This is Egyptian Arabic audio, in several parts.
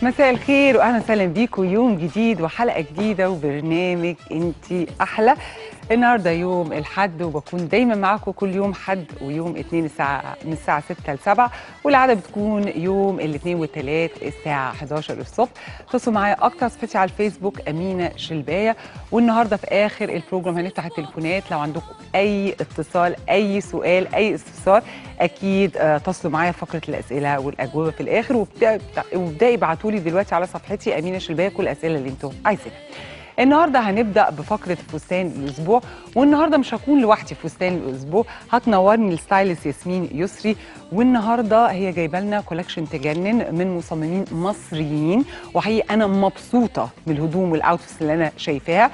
مساء الخير واهلا وسهلا بيكم يوم جديد وحلقه جديده وبرنامج انت احلى النهارده يوم الحد وبكون دايما معاكم كل يوم حد ويوم اثنين الساعه من الساعه 6 ل 7 والعاده بتكون يوم الاثنين والثلاث الساعه 11 الصبح اتصلوا معايا اكتر صفحتي على الفيسبوك امينه شلبايه والنهارده في اخر البروجرام هنفتح التليفونات لو عندكم اي اتصال اي سؤال اي استفسار اكيد آه، اتصلوا معايا فقره الاسئله والاجوبه في الاخر وابدأ- وابداي ابعتوا لي دلوقتي على صفحتي امينه شلبايه كل الاسئله اللي انتم عايزينها النهارده هنبدا بفقره فستان الاسبوع والنهارده مش هكون لوحدي في فستان الاسبوع هتنورني الستايلست ياسمين يسري والنهارده هي جايبه لنا كولكشن تجنن من مصممين مصريين وحقيقي انا مبسوطه من الهدوم والاوتفيتس اللي انا شايفاها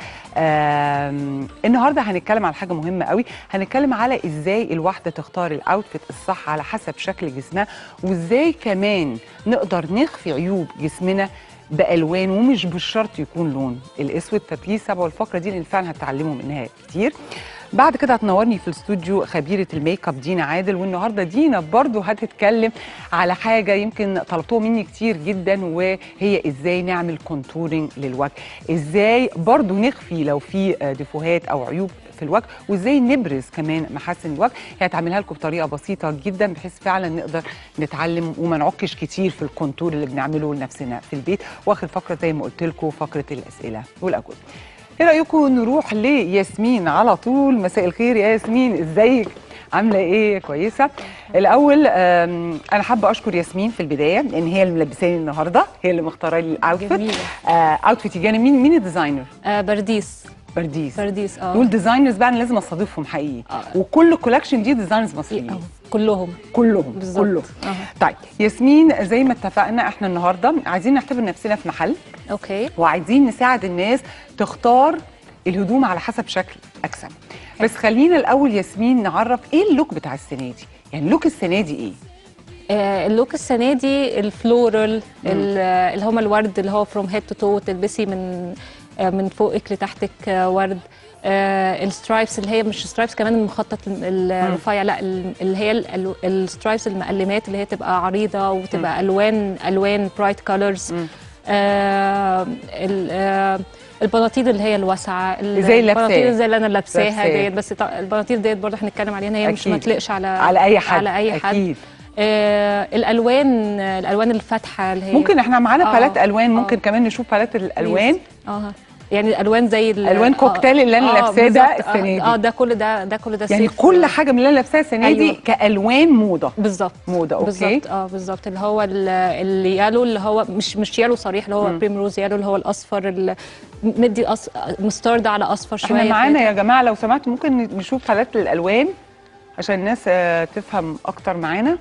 آم، النهارده هنتكلم على حاجه مهمه قوي هنتكلم على ازاي الواحده تختار الاوتفيت الصح على حسب شكل جسمها وازاي كمان نقدر نخفي عيوب جسمنا بالوان ومش بالشرط يكون لون الاسود فبليز تابعوا الفقره دي لان فعلا هتتعلموا منها كتير بعد كده هتنورني في الاستوديو خبيره الميك اب دينا عادل والنهارده دينا برضو هتتكلم على حاجه يمكن طلبتوها مني كتير جدا وهي ازاي نعمل كونتورنج للوجه ازاي برضو نخفي لو في آه، ديفوهات او عيوب في الوجه وازاي نبرز كمان محاسن الوجه هي هتعملها لكم بطريقه بسيطه جدا بحيث فعلا نقدر نتعلم وما نعكش كتير في الكونتور اللي بنعمله لنفسنا في البيت واخر فقره زي ما قلت لكم فقره الاسئله والاجوبه ايه رايكم نروح لياسمين على طول مساء الخير يا ياسمين ازيك عامله ايه كويسه الاول آم، انا حابه اشكر ياسمين في البدايه لان هي اللي ملبساني النهارده هي اللي مختاره لي الاوتفيت جميلة. آه اوتفيت يجاني مين مين الديزاينر آه برديس برديس برديس اه دول ديزاينرز بقى انا لازم استضيفهم حقيقي آه. وكل كولكشن دي ديزاينرز مصريين آه، كلهم كلهم بالظبط. كلهم آه. طيب ياسمين زي ما اتفقنا احنا النهارده عايزين نعتبر نفسنا في محل اوكي وعايزين نساعد الناس تختار الهدوم على حسب شكل اجسام بس خلينا الاول ياسمين نعرف ايه اللوك بتاع السنه دي يعني اللوك السنه دي ايه آه اللوك السنه دي الفلورال ال- اللي هم الورد اللي هو فروم هيد تو تو تلبسي من آه من فوقك لتحتك آه ورد آه السترايبس اللي هي مش سترايبس كمان المخطط ال- الرفيع لا ال- اللي هي ال- ال- السترايبس المقلمات اللي هي تبقى عريضه وتبقى الوان الوان برايت كولرز آه ال- آه البناطيل اللي هي الواسعه ال- زي اللي لابساه. البناطيل زي اللي انا لابساها لابساه. ديت بس طا- البناطيل ديت برضه هنتكلم عليها ان هي مش أكيد. ما تليقش على على اي حد على اي حد اكيد آه الالوان الالوان الفاتحه اللي هي ممكن احنا معانا آه، بالات الوان آه. ممكن كمان نشوف بالات الالوان اه يعني الالوان زي ال- ألوان كوكتيل اللي أنا آه، لابساه ده بالظبط. السنة دي. اه ده كل ده ده كل ده يعني صيف. كل حاجه من اللي انا لابساها السنه دي أيوة. كالوان موضه بالظبط موضة، أوكي. بالظبط اه بالظبط اللي هو ال- اليالو اللي هو مش مش يالو صريح اللي هو بريمروز يالو اللي هو الاصفر ال- مدي أص... مسترد على اصفر شويه احنا معانا كده. يا جماعه لو سمحتوا ممكن نشوف بالات الالوان عشان الناس آه، تفهم اكتر معانا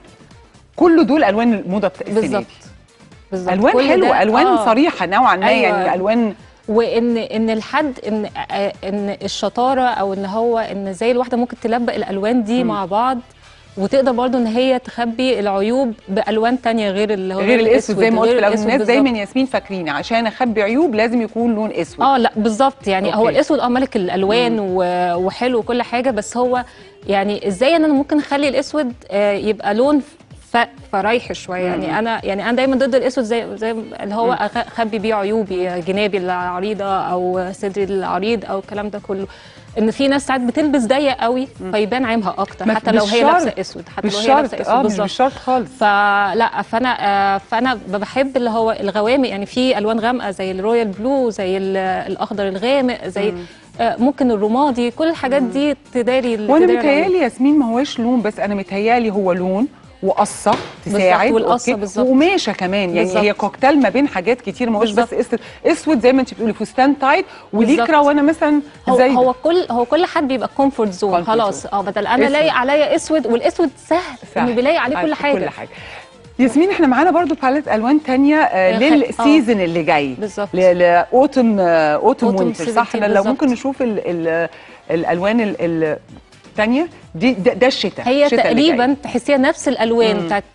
كل دول الوان الموضه بتاع السنه بالظبط دي بالظبط الوان كل حلوه ده- الوان آه. صريحه نوعا ما أيوة. يعني الوان وان ان الحد ان آه، ان الشطاره او ان هو ان ازاي الواحده ممكن تلبق الالوان دي مع بعض وتقدر برضو ان هي تخبي العيوب بالوان تانية غير اللي هو غير الاسود زي ما قلت غير في الاول الأسود الناس بالظبط. دايما ياسمين فاكرين عشان اخبي عيوب لازم يكون لون اسود اه لا بالظبط يعني هو أوكي. الاسود اه ملك الالوان و- وحلو وكل حاجه بس هو يعني ازاي ان انا ممكن اخلي الاسود آه، يبقى لون ف- فرايح شويه يعني انا يعني انا دايما ضد الاسود زي زي اللي هو أخ- اخبي بيه عيوبي جنابي العريضه او صدري العريض او الكلام ده كله ان في ناس ساعات بتلبس ضيق قوي فيبان عيبها اكتر ما- حتى لو مش هي شرط. لابسه اسود حتى مش لو هي لابسه شرط اسود اه مش بالظبط بالشرط خالص فلا فانا آه، فانا بحب اللي هو الغوامق يعني في الوان غامقه زي الرويال بلو زي ال- الاخضر الغامق زي آه، ممكن الرمادي كل الحاجات دي تداري ال- وانا تداري العيوب. متهيالي ياسمين ما هوش لون بس انا متهيالي هو لون وقصه تساعد والقصة أوكي؟ بالظبط. وقماشه كمان يعني بالظبط. هي كوكتيل ما بين حاجات كتير ما هوش بس اسود اسود زي ما انت بتقولي فستان تايت وليكرا بالظبط. وانا مثلا هو زي هو كل هو كل حد بيبقى كومفورت زون Comfort خلاص zone. اه بدل انا اسود. لايق عليا اسود والاسود سهل, انه بيلاقي عليه كل حاجه كل حاجه ياسمين احنا معانا برضو باليت الوان تانية آه آه، للسيزون اللي جاي بالظبط. لاوتم اوتم Autumn وينتر صح 17 لو بالظبط. ممكن نشوف ال ال الالوان ال- التانية دي ده, ده الشتاء هي الشتاء اللي جاي. تقريبا تحسيها نفس الالوان بتاعت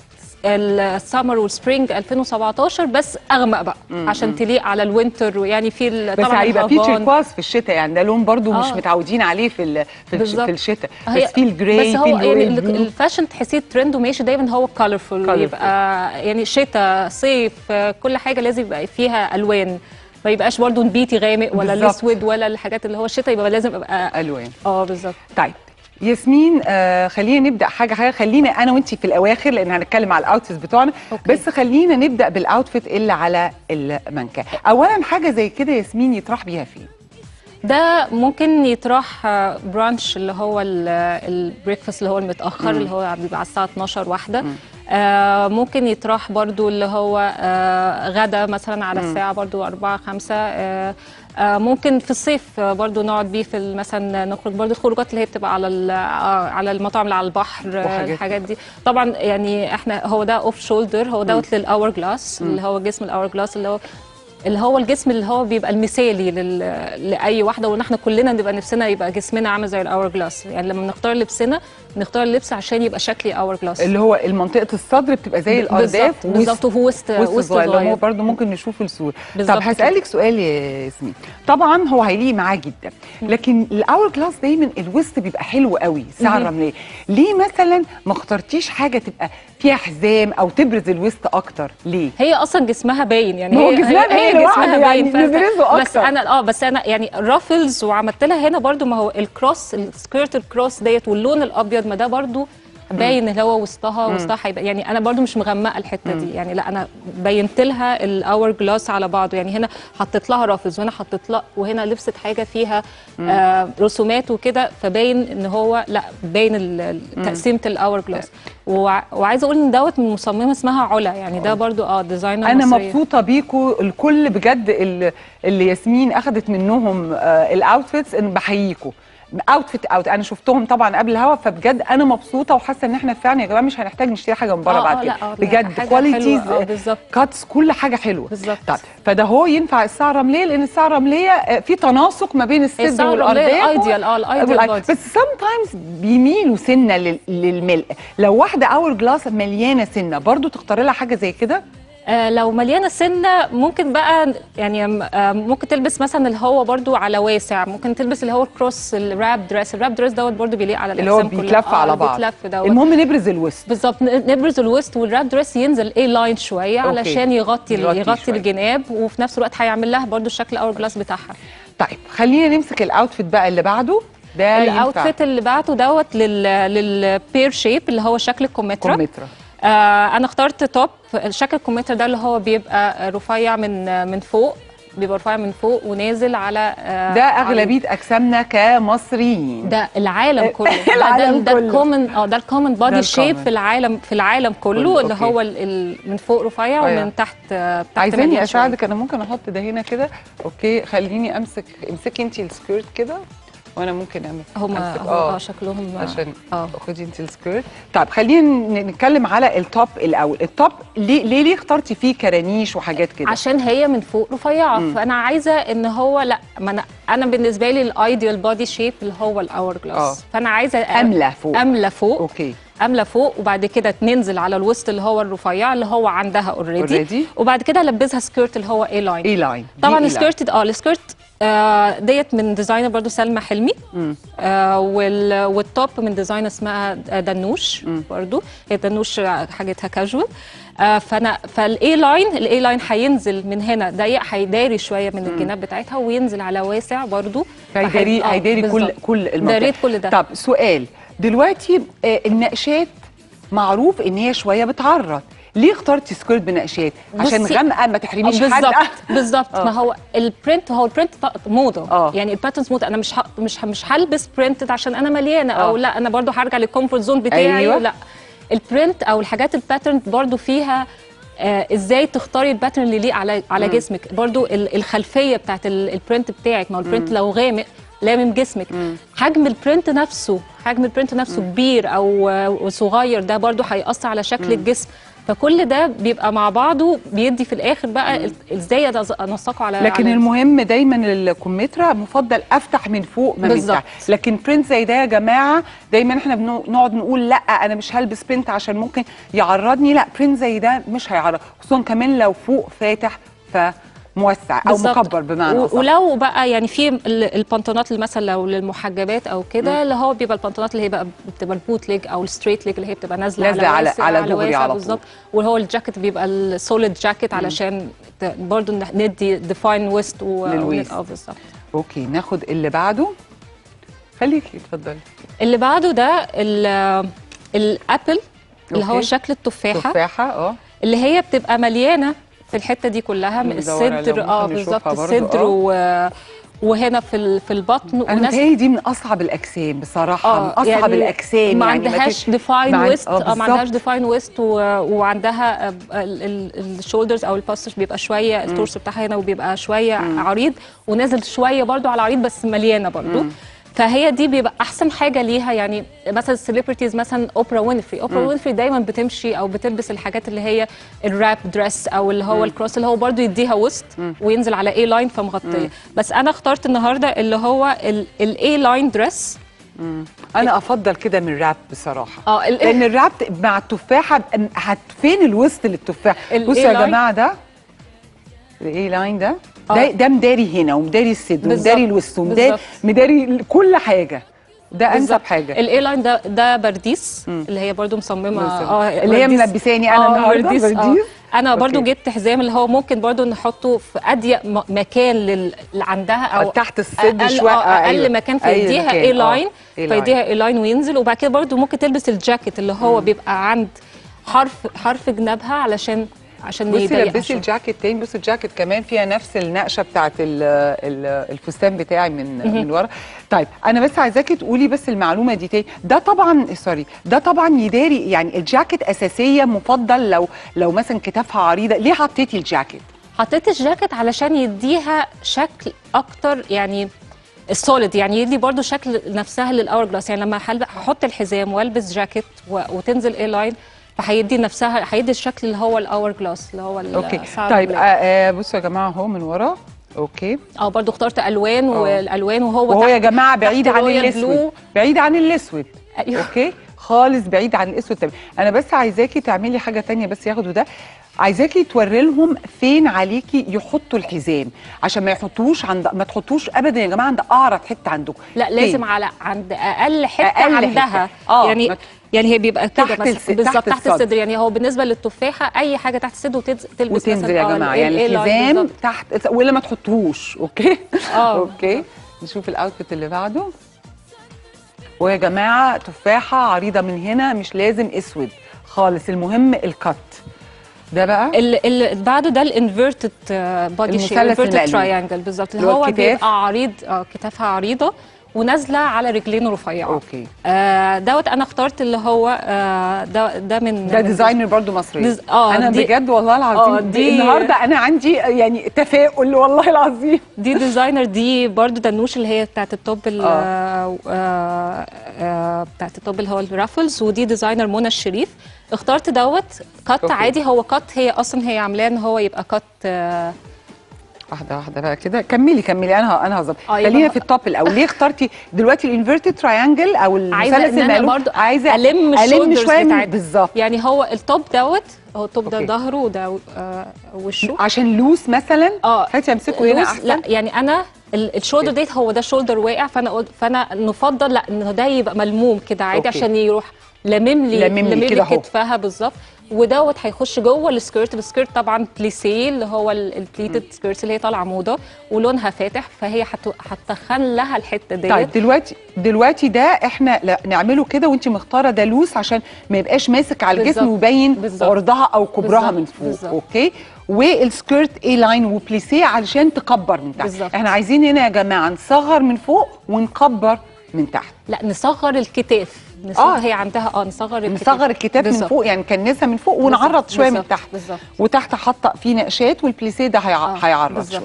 السمر والسبرينج 2017 بس اغمق بقى عشان تليق على الوينتر ويعني في ال- بس طبعا هيبقى في الهافان. تيركواز في الشتاء يعني ده لون برضو مش آه. متعودين عليه في ال- في, الش بالظبط. في الشتاء هي- بس في الجراي بس هو في يعني الرويال ال- بلو. الفاشن تحسيه ترند وماشي دايما هو كولرفول Colorful. يبقى يعني شتاء صيف آه، كل حاجه لازم يبقى فيها الوان ما يبقاش برضو نبيتي غامق ولا بالظبط. الاسود ولا الحاجات اللي هو الشتاء يبقى لازم ابقى الوان اه بالظبط طيب ياسمين آه خلينا نبدا حاجه حاجه خلينا انا وانتي في الاواخر لان هنتكلم على الاوتفيتس بتوعنا أوكي. بس خلينا نبدا بالاوتفيت اللي على المنكه اولا حاجه زي كده ياسمين يطرح بيها فين ده ممكن يطرح آه، برانش اللي هو البريكفاست اللي هو المتاخر اللي هو بيبقى على الساعه 12 واحده آه ممكن يطرح برضو اللي هو آه غدا مثلا على الساعه برضو 4 5 آه آه ممكن في الصيف آه، برضو نقعد بيه في ال- مثلا نخرج برضو الخروجات اللي هي بتبقى على ال- آه، على المطاعم اللي على البحر آه، وحاجات الحاجات دي طبعا يعني احنا هو ده اوف شولدر هو دوت للاور جلاس اللي هو جسم الاور جلاس اللي هو اللي هو الجسم اللي هو بيبقى المثالي لل... لاي واحده وان احنا كلنا نبقى نفسنا يبقى جسمنا عامل زي الاور جلاس يعني لما بنختار لبسنا بنختار اللبس عشان يبقى شكلي اور جلاس اللي هو منطقه الصدر بتبقى زي الارداف بالظبط بالظبط وفي وسط وسط وسط صغير اللي هو صغير برضه ممكن نشوف الصوره طب بالظبط هسالك سؤال يا ياسمين طبعا هو هيليق معاه جدا لكن الاور جلاس دايما الوسط بيبقى حلو قوي الساعه مهم. الرمليه ليه مثلا ما اخترتيش حاجه تبقى فيها حزام او تبرز الوسط اكتر ليه هي اصلا جسمها باين يعني ما هو هي جسمها باين لوحده يعني فأنت- نبرزه بس أكتر. انا اه بس انا يعني رافلز وعملت لها هنا برضو ما هو الكروس السكيرت الكروس ديت واللون الابيض ما ده برضو باين اللي هو وسطها وسطها هيبقى يعني انا برضو مش مغمقه الحته دي يعني لا انا بينت لها الاور جلاس على بعضه يعني هنا حطيت لها رافلز وهنا حطيت لها وهنا لبست حاجه فيها آه رسومات وكده فباين ان هو لا باين ال- ال- تقسيمه الاور جلاس وع- وعايزه اقول ان دوت من مصممه اسمها علا يعني ده برضو اه ديزاينر انا مصرية. مبسوطه بيكوا الكل بجد ال- اللي ياسمين اخذت منهم آه، الاوتفيتس ان بحييكوا اوتفيت اوت انا شفتهم طبعا قبل الهوا فبجد انا مبسوطه وحاسه ان احنا فعلا يا جماعه مش هنحتاج نشتري حاجه من بره آه، بعد آه، كده لا، آه، لا، بجد حاجة كواليتيز حلوة، آه، بالظبط. كاتس كل حاجه حلوه بالظبط. طيب فده هو ينفع الساعه الرمليه لان الساعه الرمليه آه، في تناسق ما بين الصدر الساعة الرملية والارداف الأيديال، آه، الأيديال والأي- بودي. بس سام تايمز بيميلوا سنه لل- للملء لو واحده اور جلاس مليانه سنه برضو تختار لها حاجه زي كده آه لو مليانه سنه ممكن بقى يعني آه ممكن تلبس مثلا اللي هو برضو على واسع ممكن تلبس اللي هو الكروس الراب دريس الراب دريس دوت برضو بيليق على اللي هو الاجسام كلها بيتلف على بعض بيتلف دوت المهم نبرز الوسط بالظبط ن- نبرز الوسط والراب دريس ينزل اي لاين شويه أوكي. علشان يغطي يغطي يغطي, يغطي شوية. الجناب وفي نفس الوقت هيعمل لها برضو الشكل اور جلاس بتاعها طيب خلينا نمسك الاوتفيت بقى اللي بعده ده ينفع الاوتفيت اللي بعته دوت لل للبير شيب اللي هو شكل الكمثرى كمثرى آه انا اخترت توب شكل الكمثرى ده اللي هو بيبقى رفيع من من فوق بيبقى رفيع من فوق ونازل على آه ده على- اغلبيه اجسامنا كمصريين ده العالم كله العالم ده, ده كله. الكومن اه ده الكومن ده بادي شيب الcommon. في العالم في العالم كله, كله، اللي أوكي. هو ال ال من فوق رفيع رفيع. ومن تحت آه، تحت عايزاني مليان شوية. اساعدك انا ممكن احط ده هنا كده اوكي خليني امسك امسكي انت السكيرت كده وانا ممكن اعمل هما أمسك. هو اه شكلهم عشان اه خدي انت السكيرت طيب خلينا ن- نتكلم على التوب الاول التوب ليه ليه ليه اخترتي فيه كرانيش وحاجات كده عشان هي من فوق رفيعه مم. فانا عايزه ان هو لا ما انا انا بالنسبه لي الايديال بادي شيب اللي هو الاور آه. جلاس فانا عايزه املى فوق املى فوق اوكي املى فوق وبعد كده ننزل على الوسط اللي هو الرفيع اللي هو عندها اوريدي Already. وبعد كده البسها سكيرت اللي هو اي لاين اي لاين طبعا السكيرت اه السكيرت آه ديت من ديزاينر برضو سلمى حلمي مم. آه وال والتوب من ديزاينر اسمها دنوش مم. برضو هي دنوش حاجتها كاجوال آه فانا فالاي لاين الاي لاين هينزل من هنا ضيق هيداري شويه من الجناب بتاعتها وينزل على واسع برضو هيداري فهي- آه، هيداري كل بالظبط. كل المنطقه داريت كل ده طب سؤال دلوقتي آه، النقشات معروف ان هي شويه بتعرض ليه اخترتي سكيرت بنقشات عشان بصي- غامقه ما تحرميش حد بالظبط بالظبط آه. ما هو البرنت هو البرنت ط- موضه آه. يعني الباترنز موضه انا مش ه... مش ه... مش هلبس برنت عشان انا مليانه او آه. لا انا برضو هرجع للكومفورت زون بتاعي أيوة. لا البرنت او الحاجات الباترن برضو فيها آه ازاي تختاري الباترن اللي يليق على على مم. جسمك برضو ال- الخلفيه بتاعت ال- البرنت بتاعك ما هو البرنت لو غامق لامم جسمك مم. حجم البرنت نفسه حجم البرنت نفسه كبير او آه، صغير ده برضو هيأثر على شكل الجسم فكل ده بيبقى مع بعضه بيدي في الاخر بقى ال- ازاي أنز- انسقه على لكن على المهم دايما الكمثرى مفضل افتح من فوق ما من بالظبط. تحت لكن برنت زي ده يا جماعه دايما احنا بنقعد نقول لا انا مش هلبس برنت عشان ممكن يعرضني لا برنت زي ده مش هيعرض خصوصا كمان لو فوق فاتح فموسع او بالظبط. مكبر بمعنى و- اصح ولو بقى يعني في ال- البنطلونات اللي مثلا لو للمحجبات او كده اللي هو بيبقى البنطلونات اللي هي بقى بتبقى البوت ليج او الستريت ليج اللي هي بتبقى نازله نازلة على- واسع على دغري واسع على طول. بالظبط وهو الجاكيت بيبقى السوليد جاكيت علشان ت- برضو ن- ندي ديفاين ويست و للويست. اه بالظبط اوكي ناخد اللي بعده خليكي اتفضلي اللي بعده ده ال- الابل اللي هو أوكي. شكل التفاحه تفاحه اه اللي هي بتبقى مليانه في الحته دي كلها من ندور على الصدر لو اه ممكن بالظبط نشوفها برضو، الصدر آه. و وهنا في ال- في البطن انا متهيألي دي من اصعب الاجسام بصراحه من اصعب يعني الاجسام ما يعني عندهاش تت- ديفاين ما عن- ويست آه، اه ما عندهاش بالظبط. ديفاين ويست وعندها الشولدرز او الباستش بيبقى شويه التورس بتاعها هنا وبيبقى شويه عريض ونازل شويه برضو على عريض بس مليانه برضو فهي دي بيبقى احسن حاجه ليها يعني مثلا السليبرتيز مثلا اوبرا وينفري اوبرا وينفري دايما بتمشي او بتلبس الحاجات اللي هي الراب دريس او اللي هو الكروس اللي هو برضو يديها وسط وينزل على اي لاين فمغطيه بس انا اخترت النهارده اللي هو الاي لاين دريس انا افضل كده من الراب بصراحه اه ال- لان الراب مع التفاحه هت فين الوسط للتفاح ال بصوا يا A line. جماعه ده الاي لاين ده آه. ده ده مداري هنا ومداري الصدر بالظبط. ومداري الوسط ومداري بالظبط. مداري كل حاجه ده انسب بالظبط. حاجه الاي لاين ده ده برديس اللي هي برضو مصممه بالظبط. اه اللي هي برديس. ملبساني أنا آه، النهاردة برديس، آه. برديس. انا برضو أوكي. جبت حزام اللي هو ممكن برضو نحطه في اضيق م- مكان لل... اللي عندها او تحت الصدر أقل- شوية. آه، آه، اقل أيوة. مكان أي فيديها مكان، اي آه. لاين A line. فيديها اي لاين وينزل وبعد كده برضو ممكن تلبس الجاكيت اللي هو بيبقى عند حرف حرف جنابها علشان عشان بصي يضيقها لبسي شوية. الجاكيت تاني بصي الجاكيت كمان فيها نفس النقشه بتاعت ال ال الفستان بتاعي من من ورا طيب انا بس عايزاكي تقولي بس المعلومه دي تاني ده طبعا سوري ده طبعا يداري يعني الجاكيت اساسيه مفضل لو لو مثلا كتافها عريضه ليه حطيتي الجاكيت حطيت الجاكيت علشان يديها شكل اكتر يعني السوليد يعني يدي برضو شكل نفسها للاور جلاس يعني لما هلب- هحط الحزام والبس جاكيت و... وتنزل اي لاين فهيدي نفسها هيدي الشكل اللي هو الاور جلاس اللي هو ال- اوكي الساعة طيب آه البلاك. آه بصوا يا جماعه اهو من ورا اوكي اه برضو اخترت الوان والالوان وهو وهو يا تحت- جماعه بعيد تحت عن رويال الاسود بلو. بعيد عن الاسود أيوه. اوكي خالص بعيد عن الاسود تمام انا بس عايزاكي تعملي حاجه تانية بس ياخدوا ده عايزاكي توري لهم فين عليكي يحطوا الحزام عشان ما يحطوش عند ما تحطوش ابدا يا جماعه عند اعرض حته عندكم لا فين؟ لازم على عند اقل حته أقل عندها حتة. آه، يعني ما- يعني هي بيبقى كده تحت مثلا الس- بالظبط تحت تحت, الصدر. الصدر يعني هو بالنسبه للتفاحه اي حاجه تحت الصدر وتلبس وتنزل مثلاً يا آه جماعه ال- يعني ال- ال- الحزام بالظبط. تحت ولا ما تحطوش اوكي آه. اوكي نشوف الاوتفيت اللي بعده ويا جماعه تفاحه عريضه من هنا مش لازم اسود خالص المهم الكت ده بقى ال- اللي بعده ده الانفيرتد بادي شيب المثلث انفيرتد المقلوب. تراينجل بالظبط اللي اللي هو هو الكتاف. بيبقى عريض اه كتافها عريضه ونازله على رجلين رفيعه اوكي آه دوت انا اخترت اللي هو آه ده ده من ده من- ديزاينر برضو مصري ديز- آه، انا دي- بجد والله العظيم آه، دي دي- النهارده انا عندي يعني تفاؤل والله العظيم دي ديزاينر دي برضو دنوش اللي هي بتاعت التوب ال- آه. آه. آه آه بتاعت التوب اللي هو الرافلز ودي ديزاينر منى الشريف اخترت دوت كات أوكي. عادي هو كات هي اصلا هي عاملاه ان هو يبقى كات آه واحده واحده بقى كده كملي كملي انا انا هظبط آه، يبقى خلينا هو- في التوب الاول ليه اخترتي دلوقتي الانفيرتد تراينجل او عايزه المثلث ان انا المقلوب برضو عايزه الم الم الشولدرز شويه من بتاعتها. بالظبط يعني هو التوب دوت هو التوب ده أوكي. ظهره وده آه وشه عشان لوس مثلا اه هاتي امسكه هنا لوز- احسن لا يعني انا ال- الشولدر ديت هو ده شولدر واقع فانا قلت فانا نفضل لا انه ده يبقى ملموم كده عادي أوكي. عشان يروح لامم لي لامم لي كده أهو. كتفها بالظبط ودوت هيخش جوه السكيرت السكيرت طبعا بليسيه اللي هو البليتد سكيرت اللي هي طالعه موضه ولونها فاتح فهي هت- هتخن لها الحته ديت طيب دلوقتي دلوقتي ده احنا لا نعمله كده وانت مختاره ده لوس عشان ما يبقاش ماسك على الجسم بالظبط. ويبين بالظبط. عرضها او كبرها بالظبط. من فوق بالظبط. اوكي والسكيرت اي لاين وبليسيه علشان تكبر من تحت بالظبط. احنا عايزين هنا يا جماعه نصغر من فوق ونكبر من تحت لا نصغر الكتاف نصغر آه. هي عندها اه نصغر الكتاف نصغر الكتاف من بالظبط. فوق يعني نكنسها من فوق ونعرض بالظبط. شويه من بالظبط. تحت بالظبط. وتحت حاطه فيه نقشات والبليسيه ده هيع... آه، هيعرض بالظبط. شويه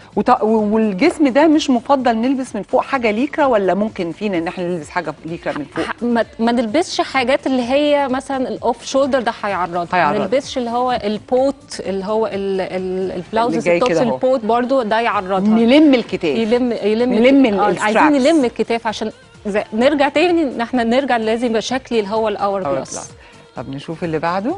وط- والجسم ده مش مفضل نلبس من فوق حاجه ليكرا ولا ممكن فينا ان احنا نلبس حاجه ليكرا من فوق ح- ما, ما نلبسش حاجات اللي هي مثلا الاوف شولدر ده هيعرض ما هيعرض. نلبسش اللي هو البوت اللي هو ال- ال- البلاوزز جاي التوبس كده أهو. البوت برضو ده يعرضها نلم الكتاف يلم يلم نلم ال- آه، الstraps. عايزين نلم الكتاف عشان زي نرجع تاني ان احنا نرجع لازم يبقى شكلي اللي هو الاور أو جلاس البلاس. طب نشوف اللي بعده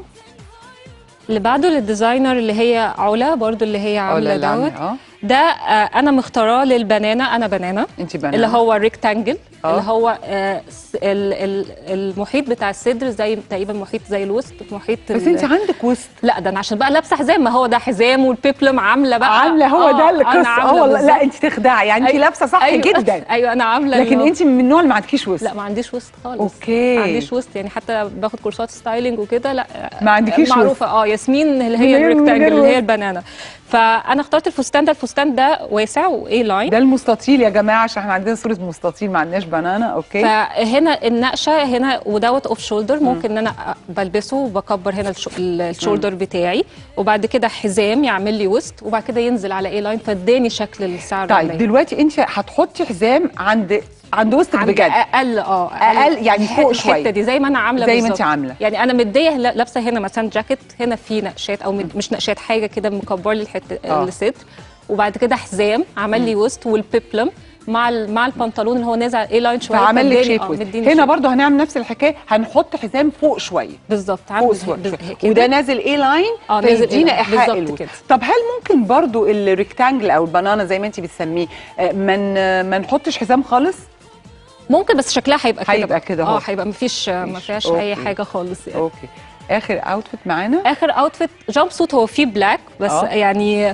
اللي بعده للديزاينر اللي هي علا برضو اللي هي عامله اللي عاملة- دوت اه ده آه، انا مختاراه للبنانه انا بنانه انت بنات اللي هو ريكتانجل آه. اللي هو آه، س- ال- ال- المحيط بتاع الصدر زي تقريبا محيط زي الوسط محيط بس ال- انت عندك وسط لا ده انا عشان بقى لابسه حزام ما هو ده حزام والبيبلم عامله بقى عامله هو آه، ده أنا القصه اه عاملة والله لا بالظبط. انت تخدعي يعني انت أيوة. لابسه صح أيوة. جدا ايوه انا عامله لكن اللي هو- انت من النوع اللي ما عندكيش وسط لا ما عنديش وسط خالص أوكي. ما عنديش وسط يعني حتى باخد كورسات ستايلينج وكده لا ما عندكيش معروفه اه ياسمين اللي من هي غير- من الريكتانجل غير اللي هي وسط. البنانه فانا اخترت الفستان ده الفستان ده واسع واي لاين ده المستطيل يا جماعه عشان احنا عندنا صوره مستطيل ما عندناش بنانا اوكي فهنا النقشه هنا ودوت اوف شولدر ممكن ان انا بلبسه وبكبر هنا الش- الشولدر بتاعي وبعد كده حزام يعمل لي وسط وبعد كده ينزل على اي لاين فاداني شكل السعر طيب دلوقتي انت هتحطي حزام عند عند وسطك عند بجد اقل اه أقل يعني فوق الحته شوية. دي زي ما انا عامله زي ما بالظبط. انت عاملة. يعني انا مديه لا- لابسه هنا مثلا جاكيت هنا في نقشات او مد- مش نقشات حاجه كده مكبر لي الحته آه. الصدر وبعد كده حزام عمل لي وسط والبيبلم مع ال- مع البنطلون اللي هو نازل اي لاين شويه فعمل لك فاداني- شيب آه، وسط مديني هنا شيب. برضو هنعمل نفس الحكايه هنحط حزام فوق شويه بالظبط فوق عامل شويه بز- كده. وده نازل ايه لاين آه، نازل فيدينا A-line. ايحاء بالظبط الوسط كده. طب هل ممكن برضو الريكتانجل او البنانا زي ما انت بتسميه آه، من آه، ما نحطش حزام خالص ممكن بس شكلها هيبقى كده هيبقى بقى. كده أهو. اه هيبقى مفيش ما مفيش. فيهاش أوكي. اي حاجه خالص يعني اوكي اخر اوتفيت معانا اخر اوتفيت جامب سوت هو فيه بلاك بس آه. أوه. يعني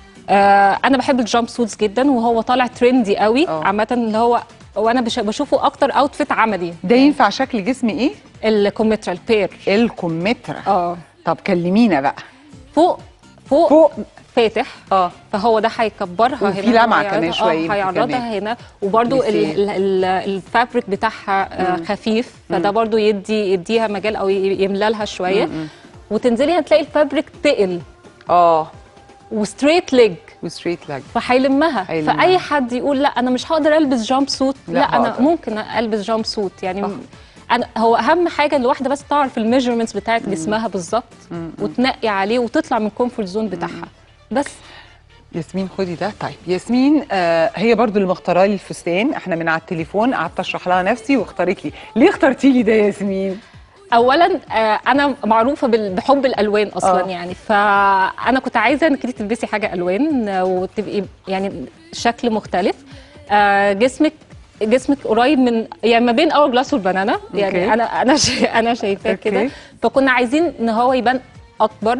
آه انا بحب الجامب سوتس جدا وهو طالع ترندي قوي آه. عامه اللي هو وانا بش- بشوفه اكتر اوتفيت عملي ده ينفع شكل جسم ايه الكوميترا البير الكمثرى اه طب كلمينا بقى فوق فوق, فوق فاتح اه فهو ده هيكبرها وفي هنا لمعة وهيعرضها- كمان شوية اه يمكن هيعرضها كمان. هنا وبرده بليسيه. الفابريك بتاعها آه خفيف فده برده يدي يديها مجال او ي- يملى لها شويه وتنزلي هتلاقي الفابريك تقل اه وستريت ليج وستريت لاج فهيلمها هيلمها. فاي حد يقول لا انا مش هقدر البس جامب سوت لا لا, انا هقدر. ممكن البس جامب سوت يعني صح. أنا هو اهم حاجه الواحده بس تعرف الميجرمنتس بتاعت جسمها بالظبط وتنقي عليه وتطلع من الكومفورت زون بتاعها بس ياسمين خدي ده طيب ياسمين آه هي برضو اللي مختاره لي الفستان احنا من على التليفون قعدت اشرح لها نفسي واختارت لي ليه اخترتي لي ده يا ياسمين اولا آه، انا معروفه بال- بحب الالوان اصلا آه. يعني فانا كنت عايزه انك انت تلبسي حاجه الوان آه، وتبقي يعني شكل مختلف آه، جسمك جسمك قريب من يعني ما بين اور جلاس والبنانا أوكي. يعني انا انا شا- انا شايفاه أوكي. كده فكنا عايزين ان هو يبان اكبر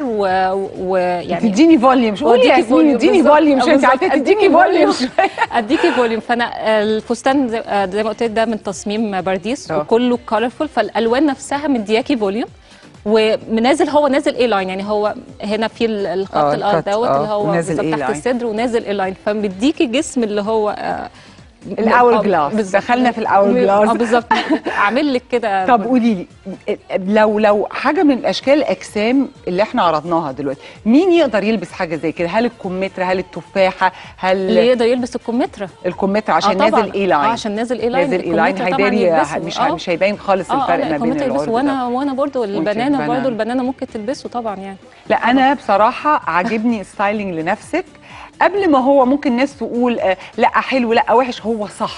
ويعني تديني فوليوم قولي يا وأديكي ياسمين volume اديني بالظبط. فوليوم عشان انت بالظبط. عارفه أديكي تديني فوليوم volume. اديكي فوليوم فانا آه، الفستان زي, آه، زي ما قلت لك ده من تصميم بارديس آه. وكله كولرفول فالالوان نفسها مدياكي فوليوم ومنازل هو نازل اي لاين يعني هو هنا في ال- الخط آه، الارض الكت، دوت آه، اللي هو ونازل بالظبط A تحت line. الصدر ونازل اي لاين فمديكي جسم اللي هو آه، الاور آه، جلاس بالظبط. دخلنا في الاور اه جلاس بالظبط عامل لك كده طب قولي لي لو لو حاجه من اشكال الاجسام اللي احنا عرضناها دلوقتي مين يقدر يلبس حاجه زي كده هل الكمثرى هل التفاحه اللي هل يقدر يلبس الكومترا الكمثرى عشان آه طبعاً. نازل اي اه لاين عشان نازل اي لاين نازل اي لاين الكمثرى طبعاً هيبان يلبسه. مش آه. مش هيبان خالص اه الفرق اه ما لا بين الكمثرى العرض يلبسه ده. وانا وانا برضو البنانه البنانة. برضو البنانه ممكن تلبسه طبعا يعني لا انا بصراحه عاجبني ستايلينج لنفسك قبل ما هو ممكن ناس تقول آه، لا حلو لا وحش هو صح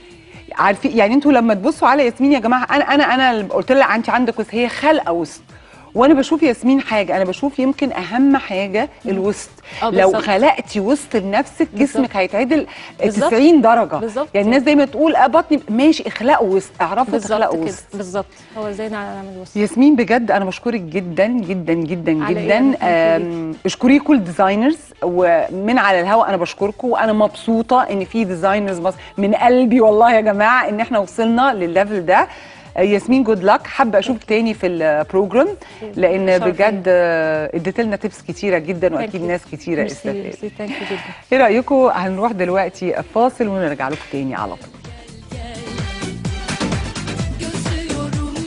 عارفين يعني انتوا لما تبصوا على ياسمين يا جماعه انا انا انا اللي قلت لها انت عندك وسط هي خلقه وسط وانا بشوف ياسمين حاجه انا بشوف يمكن اهم حاجه الوسط آه، لو بالظبط. خلقتي وسط لنفسك جسمك بالظبط. هيتعدل بالظبط. 90 درجه بالظبط. يعني الناس دايما تقول اه بطني ماشي اخلقوا وسط اعرفوا بالظبط تخلقوا كده وسط بالظبط هو ازاي نعمل وسط ياسمين بجد انا بشكرك جدا جدا جدا على إيه؟ جدا أنا thank you آم، اشكري كل ديزاينرز ومن على الهوا انا بشكركم وانا مبسوطه ان في ديزاينرز مصر من قلبي والله يا جماعه ان احنا وصلنا للليفل ده آه، ياسمين جود لك حابه اشوفك تاني في البروجرام لان شرف بجد آه، اديت لنا تيبس كتيره جدا واكيد you. ناس كتيره ميرسي استفادت ميرسي ثانك يو جدا ايه رايكم هنروح دلوقتي فاصل ونرجع لكم تاني على طول Gözlüyorum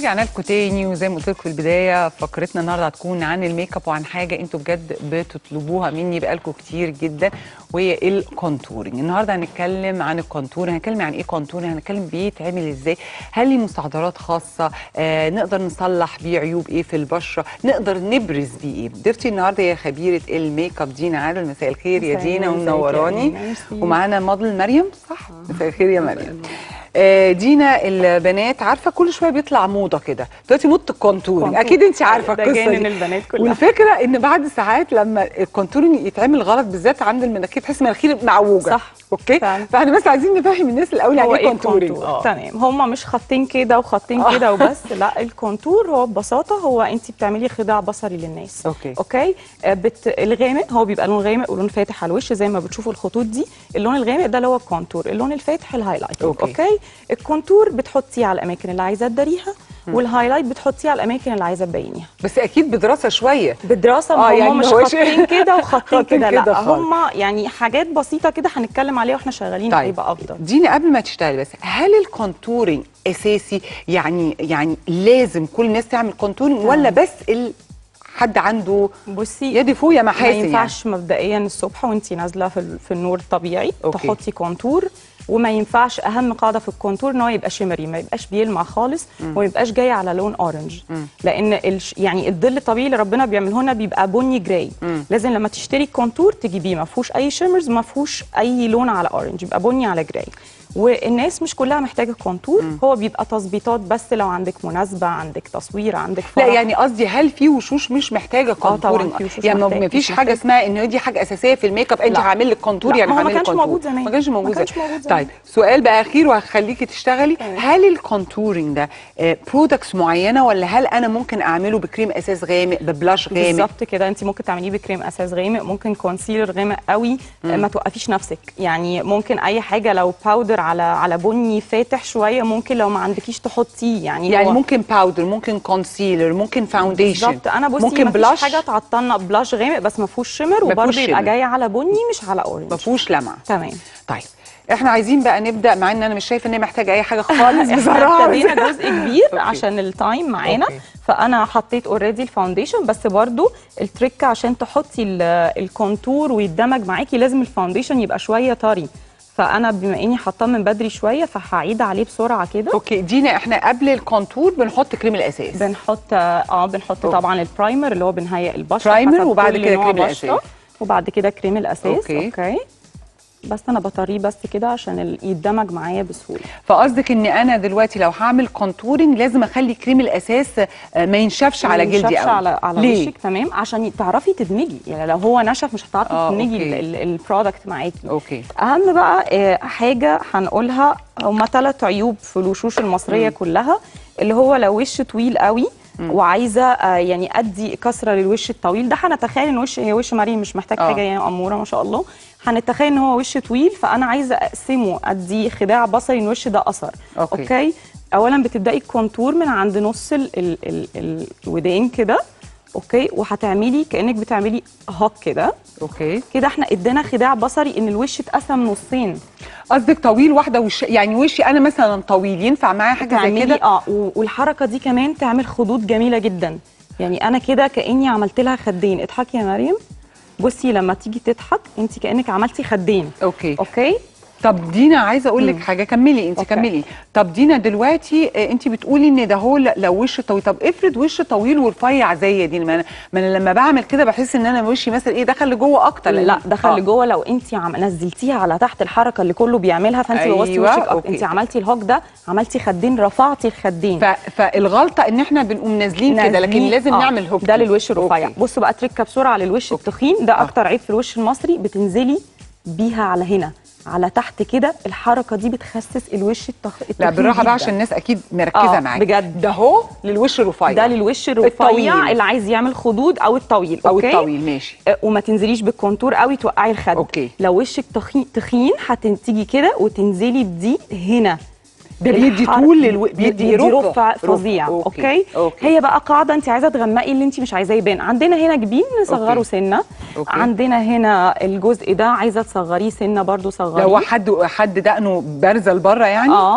ورجعنا لكم تاني وزي ما قلت لكم في البدايه فقرتنا النهارده هتكون عن الميك اب وعن حاجه انتوا بجد بتطلبوها مني بقالكم كتير جدا وهي الكونتورنج النهارده هنتكلم عن الكونتورنج هنتكلم عن ايه كونتورنج هنتكلم بيتعمل ازاي هل ليه مستحضرات خاصه آه نقدر نصلح بيه عيوب ايه في البشره نقدر نبرز بيه ايه ضيفتي النهارده هي خبيره الميك اب دينا عادل مساء الخير يا مساء دينا النور، ازيك يا ومنوراني أمينة؟ ميرسي. ومعانا موديل مريم صح مساء الخير يا مريم آه، دينا البنات عارفه كل شويه بيطلع موضه كده دلوقتي موضه الكونتورنج كونتور. اكيد انت عارفه ده القصه جنن دي البنات كلها. والفكره ان بعد ساعات لما الكونتورنج يتعمل غلط بالذات عند المناخير تحس المناخير معوجه صح. اوكي فعلا. فاحنا بس عايزين نفهم الناس الاول يعني هو ايه ايه كونتورنج كونتور آه. تمام هم مش خطين كده وخطين آه. كده وبس لا الكونتور هو ببساطه هو انت بتعملي خداع بصري للناس أوكي. اوكي آه، بت... الغامق هو بيبقى لون غامق ولون فاتح على الوش زي ما بتشوفوا الخطوط دي اللون الغامق ده اللي هو الكونتور اللون الفاتح الهايلايت أوكي. اوكي الكونتور بتحطيه على الاماكن اللي عايزه تداريها والهايلايت بتحطيه على الاماكن اللي عايزه تبينيها بس اكيد بدراسه شويه بدراسه آه، هم يعني مش ما هوش- خطين كده وخطين خطين كده كده لا خالص. هم يعني حاجات بسيطه كده هنتكلم عليها واحنا شغالين طيب هيبقى افضل دينا قبل ما تشتغلي بس هل الكونتورنج اساسي يعني يعني لازم كل الناس تعمل كونتورنج ولا بس ال... حد عنده بصي يد فوق يا ما محاسن يعني ينفعش مبدئيا الصبح وانت نازله في, ال- في النور الطبيعي أوكي. تحطي كونتور وما ينفعش اهم قاعده في الكونتور ان هو يبقى شيمري ما يبقاش بيلمع خالص وما يبقاش جاي على لون اورنج لان الش يعني الظل الطبيعي اللي ربنا بيعمله لنا بيبقى بني جراي لازم لما تشتري كونتور تجيبيه ما فيهوش اي شيمرز ما فيهوش اي لون على اورنج يبقى بني على جراي والناس مش كلها محتاجه كونتور هو بيبقى تظبيطات بس لو عندك مناسبه عندك تصوير عندك لا فرح. يعني قصدي هل في وشوش مش محتاجه طبعاً كونتورنج في وشوش يعني ما محتاج- ما فيش مش حاجه محتاج. اسمها ان دي حاجه اساسيه في الميك اب انت لا. هعمل لك كونتور لا، يعني ما هو ما هعمل لك كانش كونتور موجود زمان. ما كانش موجود ما كانش زمان. موجود زمان. طيب سؤال بقى اخير وهخليكي تشتغلي هل الكونتورنج ده برودكتس معينه ولا هل انا ممكن اعمله بكريم اساس غامق ببلاش غامق بالظبط كده انت ممكن تعمليه بكريم اساس غامق ممكن كونسيلر غامق قوي ما توقفيش نفسك يعني ممكن اي حاجه لو باودر على على بني فاتح شويه ممكن لو ما عندكيش تحطيه يعني يعني هو ممكن باودر ممكن كونسيلر ممكن فاونديشن بالظبط انا بصي ممكن ما فيش بلاش حاجه تعطلنا بلاش غامق بس ما فيهوش شimmer وبرده شيمر. يبقى جاي على بني مش على اورنج ما فيهوش لمعه تمام طيب احنا عايزين بقى نبدا مع ان انا مش شايفه ان هي محتاجه اي حاجه خالص احنا بصراحه ابتدينا جزء كبير أوكي. عشان التايم معانا أوكي. فانا حطيت اوريدي الفاونديشن بس برضو التريك عشان تحطي ال- الكونتور ويندمج معاكي لازم الفاونديشن يبقى شويه طري فانا بما اني حاطاه من بدري شويه فهعيد عليه بسرعه كده اوكي دينا احنا قبل الكونتور بنحط كريم الاساس بنحط اه بنحط أوكي. طبعا البرايمر اللي هو بنهيئ البشره برايمر حسب وبعد كل كده نوع كريم بشرة. الأساس. وبعد كده كريم الاساس أوكي. اوكي, أوكي. بس انا بطريه بس كده عشان ال- يتدمج معايا بسهوله فقصدك ان انا دلوقتي لو هعمل كونتورنج لازم اخلي كريم الاساس آه، ما ينشفش على ما جلدي ينشفش قوي على على ليه؟ وشك تمام عشان تعرفي تدمجي يعني لو هو نشف مش هتعرفي آه، تدمجي أوكي. ال- ال- البرودكت معاكي اوكي اهم بقى آه، حاجه هنقولها هما ثلاث عيوب في الوشوش المصريه كلها اللي هو لو وش طويل قوي وعايزه آه، يعني ادي كسره للوش الطويل ده هنتخيل ان وش هي وش مريم مش محتاج آه. حاجه يعني اموره ما شاء الله هنتخيل ان هو وش طويل فانا عايزه اقسمه ادي خداع بصري ان الوش ده قصر أوكي. اوكي اولا بتبداي الكونتور من عند نص ال ال ال ال الودان كده اوكي وهتعملي كانك بتعملي هوك كده اوكي كده احنا ادينا خداع بصري ان الوش اتقسم نصين قصدك طويل واحده وش يعني وشي انا مثلا طويل ينفع معايا حاجه زي تعملي كده اه و- والحركه دي كمان تعمل خدود جميله جدا يعني انا كده كاني عملت لها خدين اضحكي يا مريم بصي لما تيجي تضحك انت كانك عملتي خدين اوكي اوكي طب دينا عايزه اقول لك حاجه كملي انت أوكي. كملي طب دينا دلوقتي آه، انت بتقولي ان ده هو ل- لو وش طويل طب افرض وش طويل ورفيع زي دي ما انا ما انا لما بعمل كده بحس ان انا وشي مثلا ايه دخل لجوه اكتر لا دخل آه. لجوه لو انت عم نزلتيها على تحت الحركه اللي كله بيعملها فانت أيوة، بوظتي وشك أوكي. أكتر. انت عملتي الهوك ده عملتي خدين رفعتي الخدين ف... فالغلطه ان احنا بنقوم نازلين كده لكن نازلين- لازم آه، نعمل هوك ده للوش الرفيع أوكي. بصوا بقى تركه بسرعه للوش التخين ده اكتر عيب في الوش المصري بتنزلي بيها على هنا على تحت كده الحركه دي بتخسس الوش التخ... التخين لا بالراحه جداً. بقى عشان الناس اكيد مركزه آه، معاك بجد. ده هو للوش الرفيع ده للوش الرفيع الطويل. اللي عايز يعمل خدود او الطويل او أوكي؟ الطويل ماشي آه، وما تنزليش بالكونتور قوي توقعي الخد أوكي. لو وشك تخين تخين هتنتيجي كده وتنزلي بدي هنا ده بيدي الحر- طول للو... بيدي بيدي رفع رفع فظيع أوكي. أوكي. أوكي. هي بقى قاعده انت عايزه تغمقي اللي انت مش عايزاه يبان عندنا هنا جبين نصغره أوكي. سنه أوكي. عندنا هنا الجزء ده عايزه تصغريه سنه برضو صغريه لو حد حد دقنه بارزه لبره يعني اه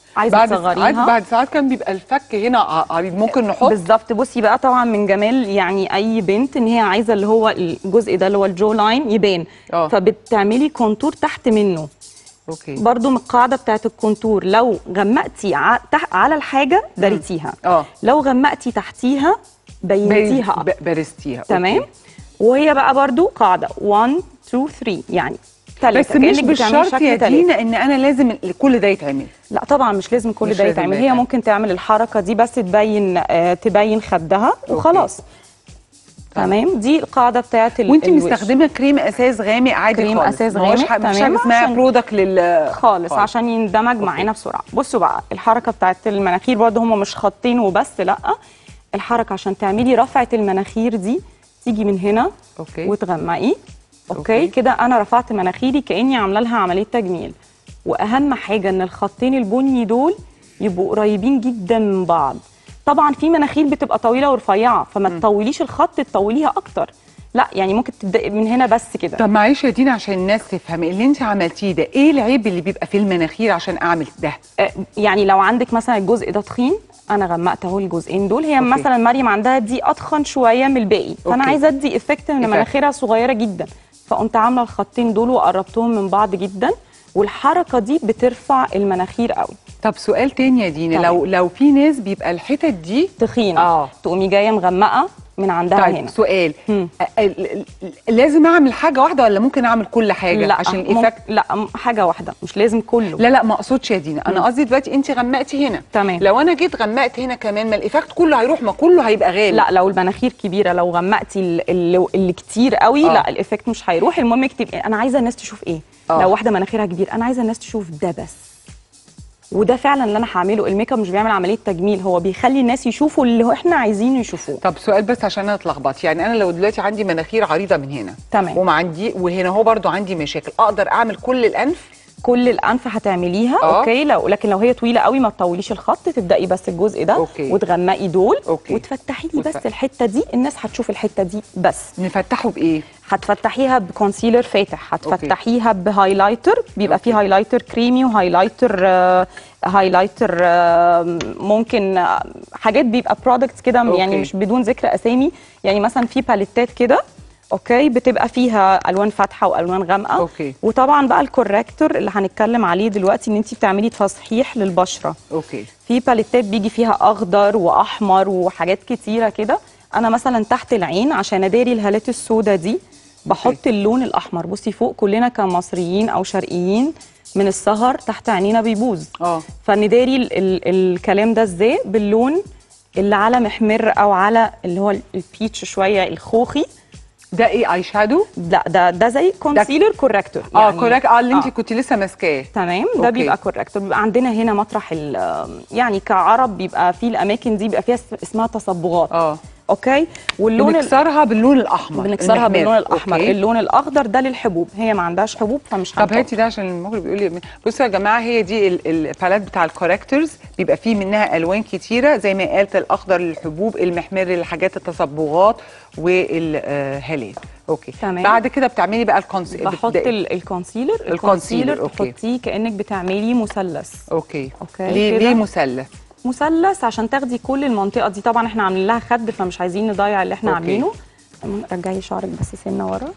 عايزه بعد ساعات تصغريها بعد ساعات كان بيبقى الفك هنا ع- عريض ممكن نحط بالظبط بصي بقى طبعا من جمال يعني اي بنت ان هي عايزه اللي هو الجزء ده اللي هو الجو لاين يبان آه. فبتعملي كونتور تحت منه اوكي برضو من القاعده بتاعت الكونتور لو غمقتي ع- تح- على الحاجه دريتيها اه لو غمقتي تحتيها بينتيها ب- بارستيها تمام أوكي. وهي بقى برضو قاعده 1 2 3 يعني ثلاثة بس مش بالشرط يا دينا ان انا لازم ال- كل ده يتعمل لا طبعا مش لازم كل مش ده لازم يتعمل ده هي يتعمل. ممكن تعمل الحركه دي بس تبين آه تبين خدها وخلاص تمام دي القاعده بتاعت ال- وانت الوش. مستخدمه كريم اساس غامق عادي كريم خالص أساس ما هوش غامق، ح- مفيش تمام، حاجه اسمها عشان- برودكت لل خالص عشان يندمج معانا بسرعه بصوا بقى الحركه بتاعت المناخير برضه هم مش خطين وبس لا الحركه عشان تعملي رفعه المناخير دي تيجي من هنا اوكي وتغمقي اوكي, أوكي. كده انا رفعت مناخيري كاني عامله لها عمليه تجميل واهم حاجه ان الخطين البني دول يبقوا قريبين جدا من بعض طبعا في مناخير بتبقى طويله ورفيعه فما تطوليش الخط تطوليها اكتر لا يعني ممكن تبداي من هنا بس كده طب معلش يا دينا عشان الناس تفهم اللي انت عملتيه ده ايه العيب اللي بيبقى في المناخير عشان اعمل ده آه، يعني لو عندك مثلا الجزء ده تخين انا غمقت اهو الجزئين دول هي أوكي. مثلا مريم عندها دي اتخن شويه من الباقي فانا أوكي. عايزه ادي افكت ان إفكت. مناخيرها صغيره جدا فقمت عامله الخطين دول وقربتهم من بعض جدا والحركه دي بترفع المناخير قوي طب سؤال تاني يا دينا تمام. لو لو في ناس بيبقى الحتت دي تخينه آه. تقومي جايه مغمقه من عندها طيب هنا سؤال مم. أ- ال- ال- لازم اعمل حاجه واحده ولا ممكن اعمل كل حاجه لا عشان ممكن- الايفكت لا م- حاجه واحده مش لازم كله لا لا ما اقصدش يا دينا انا قصدي دلوقتي انت غمقتي هنا تمام. لو انا جيت غمقت هنا كمان ما الايفكت كله هيروح ما كله هيبقى غالي لا لو المناخير كبيره لو غمقتي ال- اللي, اللي كتير قوي آه. لا الايفكت مش هيروح المهم اكتب انا عايزه الناس تشوف ايه آه. لو واحده مناخيرها كبير انا عايزه الناس تشوف ده بس وده فعلا اللي انا هعمله الميك اب مش بيعمل عمليه تجميل هو بيخلي الناس يشوفوا اللي هو احنا عايزينه يشوفوه طب سؤال بس عشان انا اتلخبطت يعني انا لو دلوقتي عندي مناخير عريضه من هنا تمام. وما عندي وهنا هو برضو عندي مشاكل اقدر اعمل كل الانف كل الانف هتعمليها آه. اوكي لو لكن لو هي طويله قوي ما تطوليش الخط تبداي بس الجزء ده أوكي. وتغمقي دول أوكي. وتفتحي لي وتف- بس الحته دي الناس هتشوف الحته دي بس نفتحه بايه هتفتحيها بكونسيلر فاتح هتفتحيها بهايلايتر بيبقى فيه هايلايتر كريمي وهايلايتر آه، هايلايتر آه، ممكن آه، حاجات بيبقى برودكتس كده أوكي. يعني مش بدون ذكر اسامي يعني مثلا في باليتات كده اوكي بتبقى فيها الوان فاتحه والوان غامقه أوكي. وطبعا بقى الكوركتور اللي هنتكلم عليه دلوقتي ان انت بتعملي تصحيح للبشره اوكي في باليتات بيجي فيها اخضر واحمر وحاجات كتيره كده انا مثلا تحت العين عشان اداري الهالات السوداء دي بحط اللون الاحمر بصي فوق كلنا كمصريين او شرقيين من السهر تحت عينينا بيبوظ اه فنداري ال ال الكلام ده ازاي باللون اللي على محمر او على اللي هو البيتش شويه الخوخي ده ايه اي شادو لا ده ده زي كونسيلر كوركتور اه كوريك اه اللي انت آه. كنت لسه ماسكاه تمام ده أوكي. بيبقى كوركتور بيبقى عندنا هنا مطرح ال- يعني كعرب بيبقى في الاماكن دي بيبقى فيها اس- اسمها تصبغات اه اوكي واللون ال- بنكسرها باللون الاحمر بنكسرها المحمر. باللون الاحمر أوكي. اللون الاخضر ده للحبوب هي ما عندهاش حبوب فمش طب هنحط. هاتي ده عشان المخرج بيقول لي بصوا يا جماعه هي دي ال- البالات بتاع الكوركتورز بيبقى فيه منها الوان كتيره زي ما قالت الاخضر للحبوب المحمر للحاجات التصبغات والهالات اوكي تمام. بعد كده بتعملي بقى الكونس بحط ال- الكونسيلر الكونسيلر، الكونسيلر أوكي. تحطيه كانك بتعملي مثلث اوكي أوكي، ليه كده. ليه مثلث مثلث عشان تاخدي كل المنطقه دي طبعا احنا عاملين لها خد فمش عايزين نضيع اللي احنا أوكي. عاملينه تمام، رجعي شعرك بس سنه ورا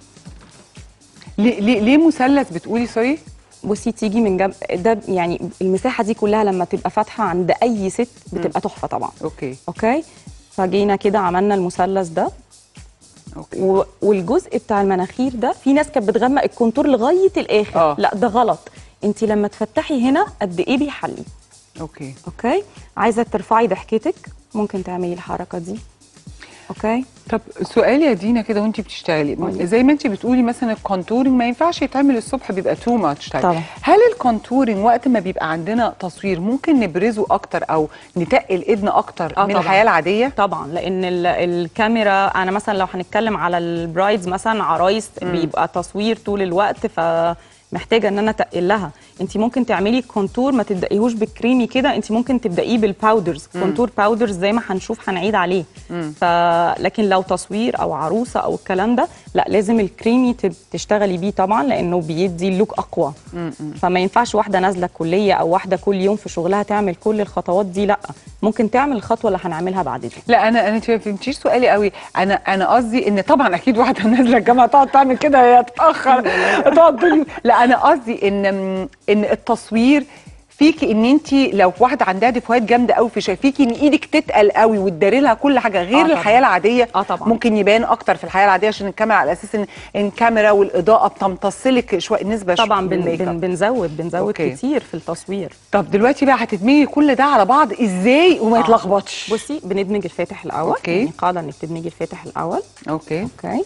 ليه ليه, ليه مثلث بتقولي سوري بصي تيجي من جنب ده يعني المساحه دي كلها لما تبقى فاتحه عند اي ست بتبقى تحفه طبعا اوكي اوكي فجينا كده عملنا المثلث ده اوكي و... والجزء بتاع المناخير ده في ناس كانت بتغمق الكونتور لغايه الاخر آه. لا ده غلط انت لما تفتحي هنا قد ايه بيحلي اوكي اوكي عايزه ترفعي ضحكتك ممكن تعملي الحركه دي اوكي طب سؤال يا دينا كده وانت بتشتغلي قولي. زي ما انت بتقولي مثلا الكونتورنج ما ينفعش يتعمل الصبح بيبقى تو ماتش طيب طبعا. هل الكونتورنج وقت ما بيبقى عندنا تصوير ممكن نبرزه اكتر او نتقل ايدنا اكتر آه من طبعاً. الحياه العاديه طبعا لان ال- الكاميرا انا مثلا لو هنتكلم على البرايدز مثلا عرايس بيبقى تصوير طول الوقت ف محتاجه ان انا اتقل لها انت ممكن تعملي كونتور ما تبدايهوش بالكريمي كده انت ممكن تبدايه بالباودرز كونتور باودرز زي ما هنشوف هنعيد عليه ف... لكن لو تصوير او عروسه او الكلام ده لا لازم الكريمي تب- تشتغلي بيه طبعا لانه بيدي اللوك اقوى فما ينفعش واحده نازله كليه او واحده كل يوم في شغلها تعمل كل الخطوات دي لا ممكن تعمل الخطوه اللي هنعملها بعد دي لا انا انا انت ما فهمتيش سؤالي قوي انا انا قصدي ان طبعا اكيد واحده نازله الجامعه تقعد تعمل كده هي تتاخر تقعد طول لا انا قصدي ان ان التصوير فيكي ان انت لو واحده عندها دفوات جامده قوي في شايفيكي ان ايدك تتقل قوي وتداري لها كل حاجه غير آه طبعاً. الحياه العاديه آه طبعاً. ممكن يبان اكتر في الحياه العاديه عشان الكاميرا على اساس ان إن الكاميرا والاضاءه بتمتص لك شويه نسبه طبعا بن بالميك اب. بن بنزود بنزود أوكي. كتير في التصوير طب دلوقتي بقى هتدمجي كل ده على بعض ازاي وما آه. يتلخبطش بصي بندمج الفاتح الاول أوكي. يعني قاعده انك تدمجي الفاتح الاول اوكي اوكي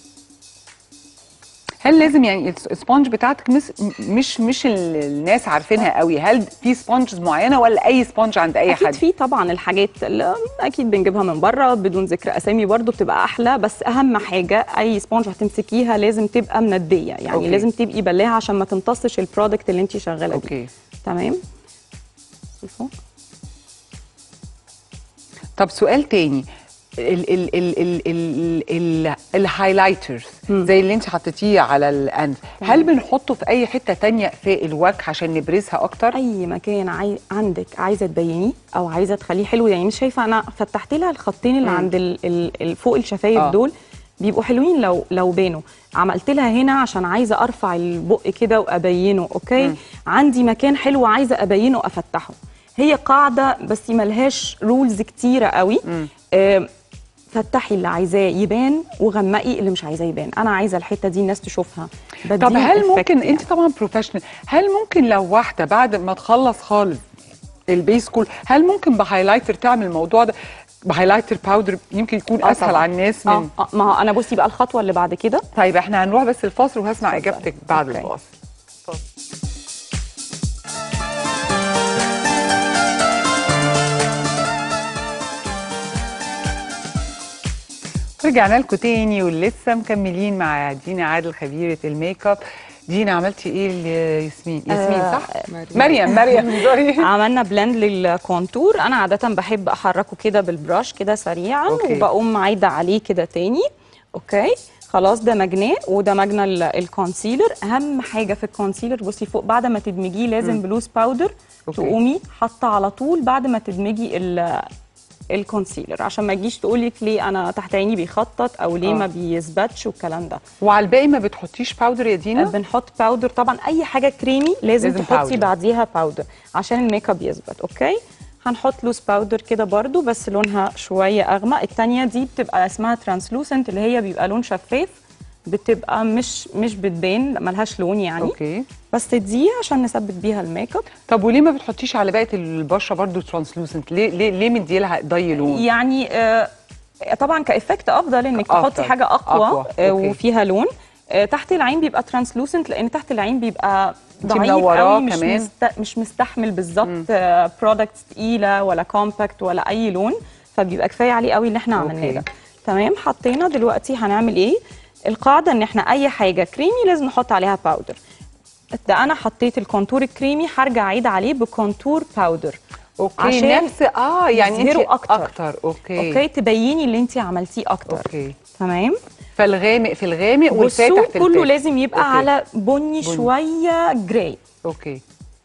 هل لازم يعني الس- السبونج بتاعتك مش مش مش ال- الناس عارفينها قوي هل في سبونجز معينه ولا اي سبونج عند اي اكيد حد في طبعا الحاجات اللي اكيد بنجيبها من بره بدون ذكر اسامي برضو بتبقى احلى بس اهم حاجه اي سبونج هتمسكيها لازم تبقى منديه يعني أوكي. أوكي. لازم تبقي بلاها عشان ما تمتصش البرودكت اللي انت شغاله بيه اوكي تمام شوفوا. طب سؤال تاني ال ال ال ال ال ال الهايلايترز زي اللي انت حطيتيه على الانف هل بنحطه في اي حته تانية في الوجه عشان نبرزها اكتر اي مكان عاي... عندك عايزه تبينيه او عايزه تخليه حلو يعني مش شايفه انا فتحت لها الخطين اللي مم. عند ال... ال... ال... فوق الشفايف آه. آه. دول بيبقوا حلوين لو لو بانوا عملت لها هنا عشان عايزه ارفع البق كده وابينه اوكي مم. عندي مكان حلو عايزه ابينه افتحه هي قاعده بس ملهاش رولز كتيره قوي مم. آه فتحي اللي عايزاه يبان وغمقي اللي مش عايزاه يبان انا عايزه الحته دي الناس تشوفها طب بديها هل effect ممكن يعني. انت طبعا بروفيشنال هل ممكن لو واحده بعد ما تخلص خالص البيس كول هل ممكن بهايلايتر تعمل الموضوع ده بهايلايتر باودر يمكن يكون آه اسهل طبعاً. على الناس من اه آه، ما هو انا بصي بقى الخطوه اللي بعد كده طيب احنا هنروح بس الفاصل وهسمع اتفضل. اجابتك بعد أوكي. الفاصل رجعنا لكم تاني ولسه مكملين مع دينا عادل خبيره الميك اب دينا عملتي ايه لياسمين ياسمين آه، صح مريم مريم سوري عملنا بلند للكونتور انا عاده بحب احركه كده بالبراش كده سريعا أوكي. وبقوم عايده عليه كده تاني اوكي خلاص دمجناه ودمجنا ال- الكونسيلر اهم حاجه في الكونسيلر بصي فوق بعد ما تدمجيه لازم بلوز باودر أوكي. تقومي حاطه على طول بعد ما تدمجي ال الكونسيلر عشان ما تجيش تقولي ليه انا تحت عيني بيخطط او ليه آه. ما بيثبتش والكلام ده وعلى الباقي ما بتحطيش باودر يا دينا بنحط باودر طبعا اي حاجه كريمي لازم, لازم لازم تحطي باودر. بعديها باودر عشان الميك اب يثبت اوكي هنحط لوز باودر كده برضو بس لونها شويه اغمق التانية دي بتبقى اسمها ترانسلوسنت اللي هي بيبقى لون شفاف بتبقى مش مش بتبان ملهاش لون يعني اوكي بس دي عشان نثبت بيها الميك اب طب وليه ما بتحطيش على بقيه البشره برضو ترانسلوسنت ليه ليه ليه مديلها ضي لون يعني آه طبعا كافكت افضل انك أفضل. تحطي حاجه اقوى, أقوى، آه أوكي. وفيها لون آه تحت العين بيبقى ترانسلوسنت لان تحت العين بيبقى انتي ضعيف منوراه قوي مش كمان. مست... مش مستحمل بالظبط برودكتس تقيله ولا كومباكت ولا اي لون فبيبقى كفايه عليه قوي اللي احنا أوكي. عملناه ده تمام حطينا دلوقتي هنعمل ايه القاعده ان احنا اي حاجه كريمي لازم نحط عليها باودر ده انا حطيت الكونتور الكريمي هرجع اعيد عليه بكونتور باودر اوكي عشان نفس اه يعني انت يظهروا أكتر. اكتر اوكي اوكي تبيني اللي انت عملتيه اكتر اوكي تمام فالغامق في الغامق والفاتح والسوق في كله الفاتح لازم يبقى أوكي. على بني, بني. شويه جراي اوكي